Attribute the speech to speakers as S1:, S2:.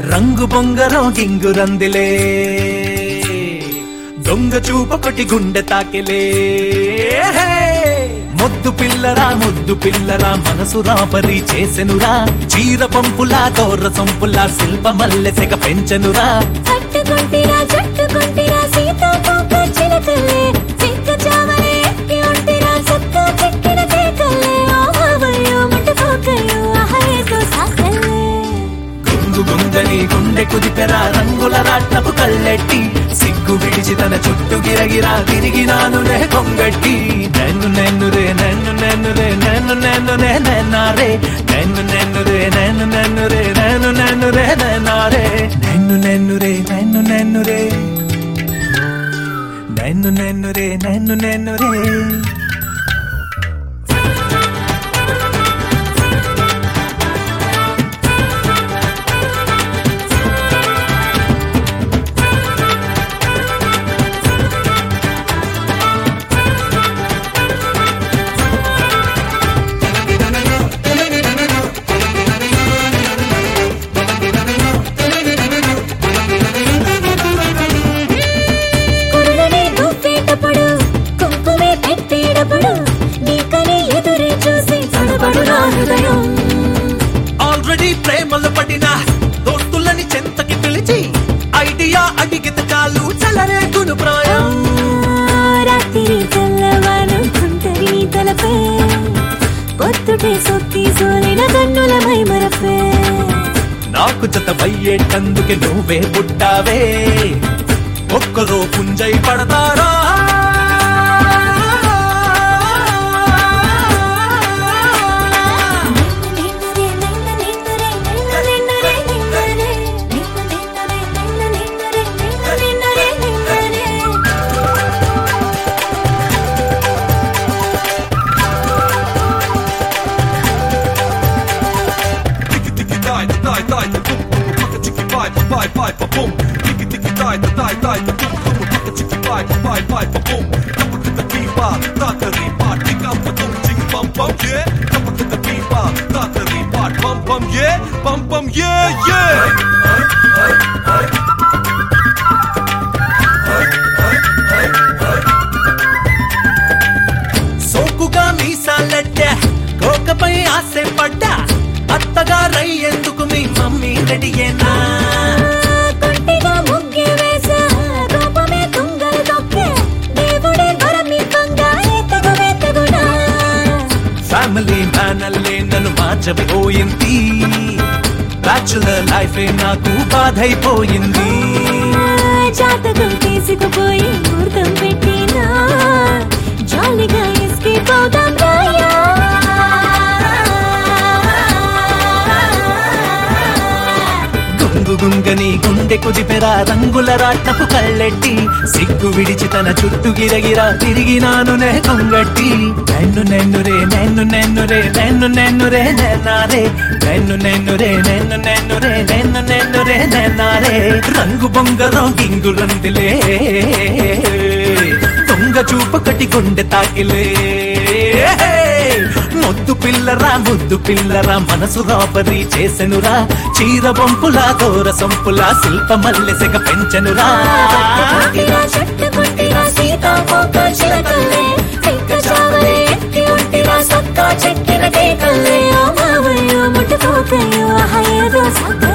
S1: రంగు బొంగరం గింగురందిలే దొంగ చూపొకటి గుండె తాకిలే ముద్దు పిల్లరా ముద్దు పిల్లరా మనసు రాపరి చేసెనురా చీర పంపులా తోర్ర సొంపులా శిల్ప మల్లె సెగ పెంచెనురా
S2: పట్టుకుంటిరా జట్టుకుంటిరా సీతాకోక చిలకల్లే చిక్క చావలే ఎక్కి ఉంటిరా సక్క చెక్కిన కేకల్లే ఆహవయ్యో ముట్టుకోకయ్యో ఆహయేతో సాకల్లే
S1: గుంగు గుంగని గుండె కుదిపెరా రంగుల రాట్నపు కళ్ళెట్టి సిగ్గు విడిచి తన చుట్టూ గిరగిరా తిరిగినాను రే కొంగట్టి నన్ను నన్ను రే నన్ను నన్ను రే నన్ను నన్ను రే నన్నారే నన్ను నన్ను రే నన్ను నన్ను రే నన్ను నన్ను రే నన్నారే నన్ను నన్ను రే నన్ను నన్ను రే నన్ను నన్ను రే నన్ను నన్ను రే
S2: కురులని గుప్పేటప్పుడు కుంకుమే పెట్టేటప్పుడు నీకని ఎదురే చూసి తడబడు నా హృదయం
S1: ఆల్రెడీ ప్రేమలు పడిన దోస్తులని చెంతకి పిలిచి ఐడియా అడిగిన కాలు చలరేగును ప్రాయం
S2: రాత్రి తెల్లవారు కుంటరి తలపే పొత్తుటే సొత్తి సోలిన కన్నుల మై మరపే
S1: నాకు జత అయ్యేటందుకే నువ్వే పుట్టావే ఒక్కరో పుంజై పడతారా
S3: Tiki tiki die, die die die, boom boom, paka tiki bye bye bye ba boom. Tiki tiki die, die die die, boom boom, paka tiki bye bye bye ba boom. Kapa kita pipa, tata ripa, tika pa tum ching bum bum yeah. Kapa kita pipa, tata ripa, bum bum yeah, bum bum yeah yeah.
S1: సోకుగా మీసాలెట్టా కోకపై ఆశ పడ్డా అత్తగా రై ఎందుకు మీ mummy రెడీయేనా
S2: కొంటిగా ముగ్గు వేసా కోపమే తుంగలు తొక్కే దేవుడే వరమివ్వంగా ఎత్తగు వెత్తగునా
S1: family man అల్లే నన్ను మార్చబోయింది bachelor life నాకు బాధైపోయింది
S2: జాతకం తీసుకుపోయి ముహూర్తం పెట్టినా జాలిగా ఎస్కేప్ అవుదాం రాయా
S1: గుంగు గుంగని గుండె కుదిపెరా రంగుల రాట్నపు కళ్ళెట్టి సిగ్గు విడిచి తన చుట్టూ గిరగిరా తిరిగినాను నే కొంగట్టి నన్ను నన్ను రే నన్ను నన్ను రే నన్ను నన్ను రే నన్నారే నన్ను నన్ను రే నన్ను నన్ను రే నన్ను నన్ను రే నన్నారే రంగు బొంగరం గింగు రందిలే దొంగ చూపకటి గుండె తాకిలే ముద్దు పిల్లరా ముద్దు పిల్లరా మనసు రాబరి చేసెనురా చీర బొంపులా దూర సొంపులా శిల్ప మల్లెసెగ పెంచెనురా
S2: కొట్టిరా చెట్టు కొట్టిరా సీతాకోక చిలకల్లే చెక్క చావలే ఎక్కి ఉంటిరా సక్క చెక్కిన కేకల్లే ఓ మావయ్యో ముట్టుకోకయ్యో ఆహా ఏదో సక్క